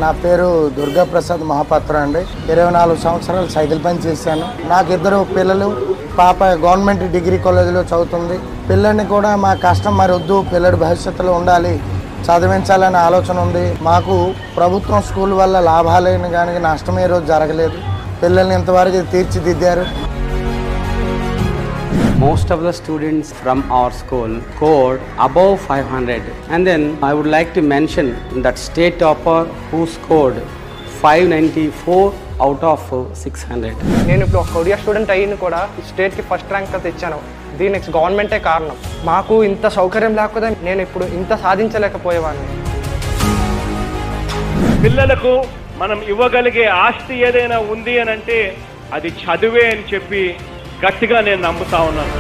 నా పేరు దుర్గాప్రసాద్ మహాపాత్ర అండి ఇరవై నాలుగు సంవత్సరాలు సైకిల్ పని చేశాను నాకు ఇద్దరు పిల్లలు పాప గవర్నమెంట్ డిగ్రీ కాలేజీలో చదువుతుంది పిల్లల్ని కూడా మా కష్టం మరి వద్దు పిల్లడి భవిష్యత్తులో ఉండాలి చదివించాలనే ఆలోచన ఉంది మాకు ప్రభుత్వం స్కూల్ వల్ల లాభాలేని కానీ నష్టమే రోజు జరగలేదు పిల్లల్ని ఇంతవరకు తీర్చిదిద్దారు most of the students from our school scored above 500 and then i would like to mention that state topper who scored 594 out of 600 నేను ఇప్పుడు ఒక కొరియా స్టూడెంట్ అయ్యింది కూడా స్టేట్కి ఫస్ట్ ర్యాంక్ తెచ్చాను దీనికి గవర్నమెంటే కారణం మాకు ఇంత సౌకర్యం లేకపోతే నేను ఇప్పుడు ఇంత సాధించలేకపోయేవాడిని పిల్లలకు మనం ఇవ్వగలిగే ఆస్తి ఏదైనా ఉంది అని అంటే అది చదువే అని చెప్పి గట్టిగా నేను నమ్ముతా ఉన్నాను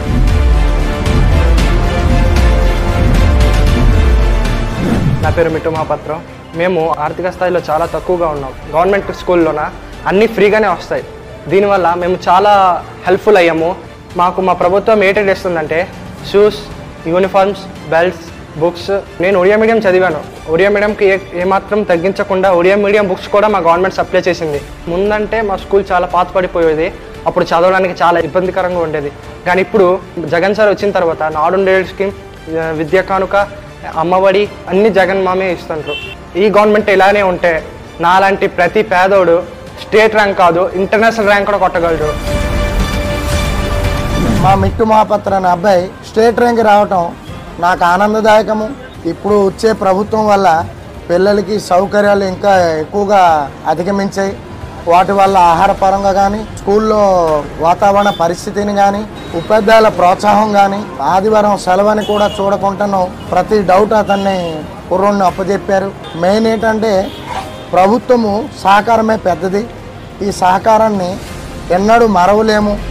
నా పేరు మిట్టు మహాపత్రం మేము ఆర్థిక స్థాయిలో చాలా తక్కువగా ఉన్నాం గవర్నమెంట్ స్కూల్లోన అన్నీ ఫ్రీగానే వస్తాయి దీనివల్ల మేము చాలా హెల్ప్ఫుల్ అయ్యాము మాకు మా ప్రభుత్వం ఏ ట్రీట్ ఇస్తుందంటే షూస్ యూనిఫార్మ్స్ బెల్ట్స్ బుక్స్ నేను ఒడియా మీడియం చదివాను ఒడియా మీడియంకి ఏ ఏమాత్రం తగ్గించకుండా ఒడియా మీడియం బుక్స్ కూడా మా గవర్నమెంట్ సప్లై చేసింది ముందంటే మా స్కూల్ చాలా పాత పడిపోయేది అప్పుడు చదవడానికి చాలా ఇబ్బందికరంగా ఉండేది కానీ ఇప్పుడు జగన్ సార్ వచ్చిన తర్వాత నాడు స్కీమ్ విద్యా కానుక అమ్మఒడి అన్ని జగన్ మామే ఇస్తుంటారు ఈ గవర్నమెంట్ ఇలానే ఉంటే నాలాంటి ప్రతి పేదోడు స్టేట్ ర్యాంక్ కాదు ఇంటర్నేషనల్ ర్యాంక్ కూడా కొట్టగలడు మా మిట్టు మహాపత్ర అనే అబ్బాయి స్టేట్ ర్యాంక్ రావటం నాకు ఆనందదాయకము ఇప్పుడు వచ్చే ప్రభుత్వం వల్ల పిల్లలకి సౌకర్యాలు ఇంకా ఎక్కువగా అధిగమించాయి వాటి వల్ల ఆహార పరంగా కానీ స్కూల్లో వాతావరణ పరిస్థితిని కానీ ఉపాధ్యాయుల ప్రోత్సాహం కానీ ఆదివారం సెలవని కూడా చూడకుండాను ప్రతి డౌట్ అతన్ని కుర్రోడిని అప్పచెప్పారు మెయిన్ ఏంటంటే ప్రభుత్వము సహకారమే పెద్దది ఈ సహకారాన్ని ఎన్నడూ మరవలేము